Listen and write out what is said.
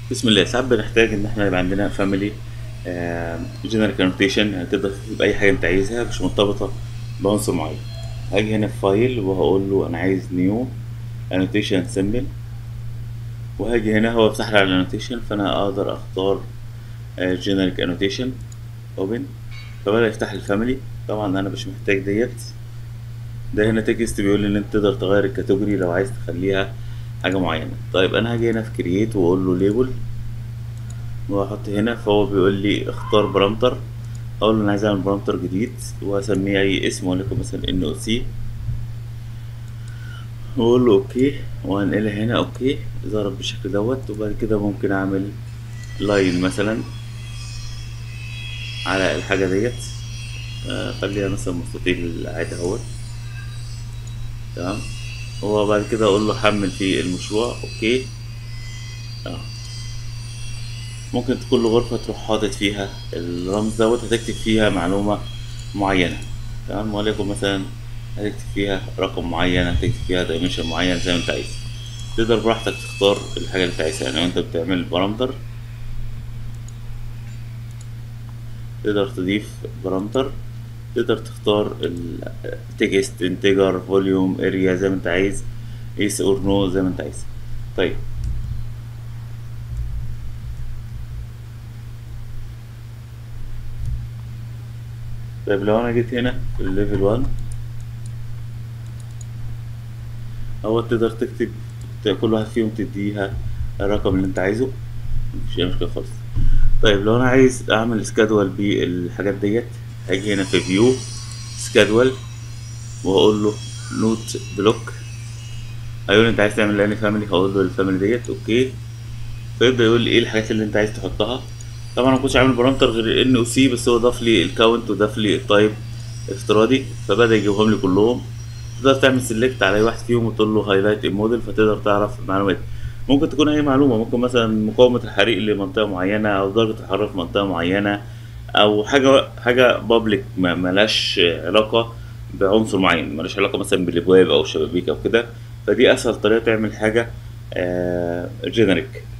بسم الله ساعات بنحتاج ان احنا يبقى عندنا فاميلي جنرال انوتيشن يعني تقدر تكتب اي حاجه انت عايزها مش مرتبطه بعنصر معين هاجي هنا في فايل وهقول له انا عايز نيو انوتيشن سيمبل وهاجي هنا هو يفتح لي على الانوتيشن فانا اقدر اختار جنريك انوتيشن اوبن فبدا يفتح لي الفاميلي طبعا انا مش محتاج ديت ده هنا تكست بيقول لي ان انت تقدر تغير الكاتيجوري لو عايز تخليها حاجه معينه طيب انا هاجي هنا في كرييت واقول له ليبل واحط هنا فهو بيقول لي اختار بارامتر اقول له انا عايز اعمل بارامتر جديد واسميه اي اسم وليكن مثلا ان او سي واقول له اوكي وهنقلها هنا اوكي ظهرت بالشكل دوت وبعد كده ممكن اعمل لاين مثلا على الحاجه ديت آه، خليها مثلا مستطيل عادي اهوت تمام وبعد كده اقول له حمل في المشروع اوكي اه ممكن كل غرفة تروح حاطط فيها الرمز دوت هتكتب فيها معلومة معينة تمام وليكن مثلا هتكتب فيها رقم معين هتكتب فيها دايمنشن معين زي ما انت عايز تقدر براحتك تختار الحاجة اللي انت عايزها يعني لو انت بتعمل بارامتر تقدر تضيف بارامتر تقدر تختار التكست انتجر فوليوم اريا زي ما انت عايز يس اور نو زي ما انت عايز طيب طيب لو انا جيت هنا في الليفل 1 هو تقدر تكتب كل واحد فيهم تديها الرقم اللي انت عايزه مفيش اي مشكله خالص طيب لو انا عايز اعمل سكادول بالحاجات ديت هاجي هنا في فيو سكادول واقول له نوت بلوك هيقول لي انت عايز تعمل لاني فاميلي هقول له الفاميلي ديت اوكي فيبدا يقول لي ايه الحاجات اللي انت عايز تحطها طبعا انا مكنتش عامل بارامتر غير ان او سي بس هو ضاف لي الكاونت وضاف لي التايب افتراضي فبدا يجيبهم لي كلهم تقدر تعمل سيلكت على اي واحد فيهم وتقول له هايلايت الموديل فتقدر تعرف معلومات ممكن تكون اي معلومه ممكن مثلا مقاومه الحريق لمنطقه معينه او درجه الحراره في منطقه معينه او حاجه حاجه بابليك ما ملاش علاقه بعنصر معين ملاش علاقه مثلا بالابواب او الشبابيك او كده فدي اسهل طريقه تعمل حاجه جينيريك